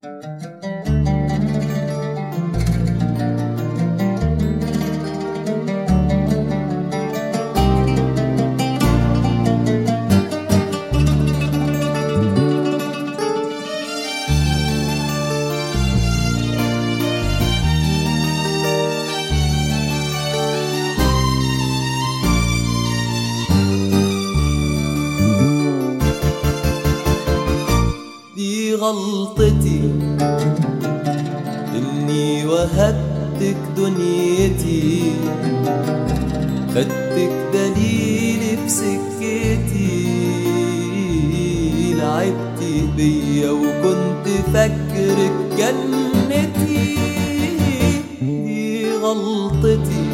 دي غلطتي إني وهبتك دنيتي خدتك دليلي في سكتي لعبتي بيا وكنت فاكرك جنتي دي غلطتي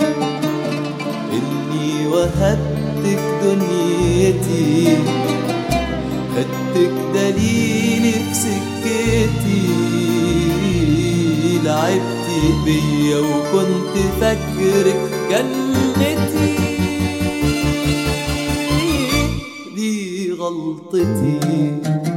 إني وهبتك دنيتي خدتك دليلي في سكتي لعبتي بيا وكنت فاكرك جنتي دي غلطتي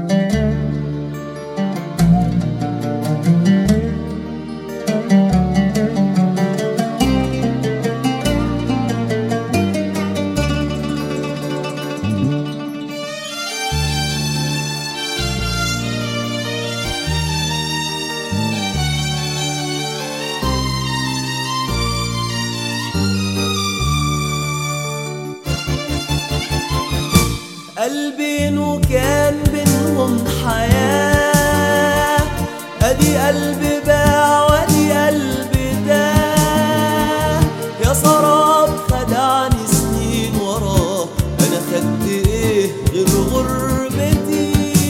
قلبين وكان بينهم حياة ادي قلبي باع وادي قلبي تاه يا سراب خدعني سنين وراه انا خدت ايه غير غربتي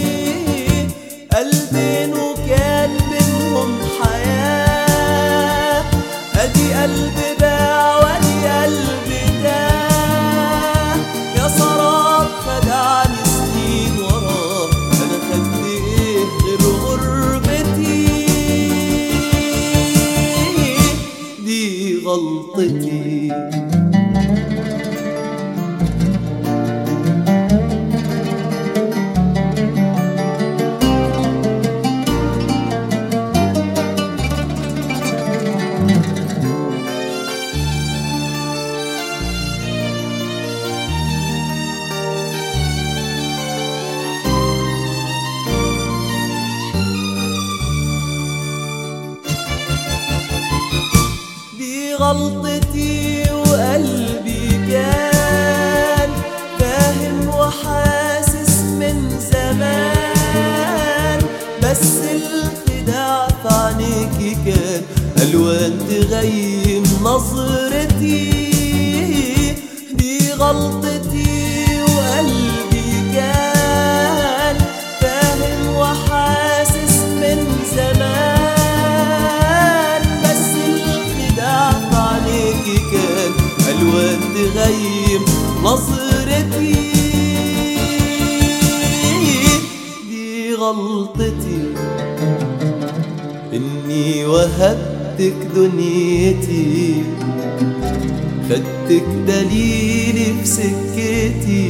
قلبين وكان بينهم حياة ادي قلبي باع وادي قلبي تاه يا سراب خدعني سنين وراه انا خدت ايه غير غربتي دي غلطتي دي غلطتي وقلبي كان فاهم وحاسس من زمان بس الخداع في عينيكي كان الوان تغيم نظرتي دي غلطتي وقلبي كان فاهم وحاسس من زمان بس الخداع في عليكي كان الوان تغيم نظرتي دي غلطتي اني وهبتك دنيتي خدتك دليلي في سكتي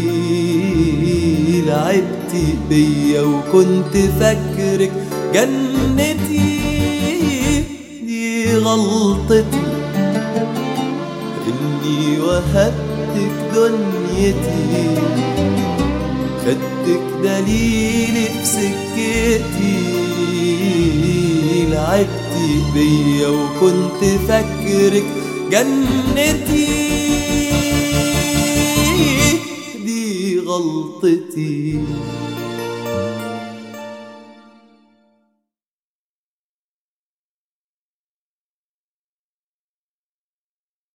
لعبتي بيا وكنت فاكرك جنتي دي غلطتي اني وهبتك دنيتي خدتك دليلي في سكتي لعبتي بيا وكنت فاكرك جنتي دي غلطتي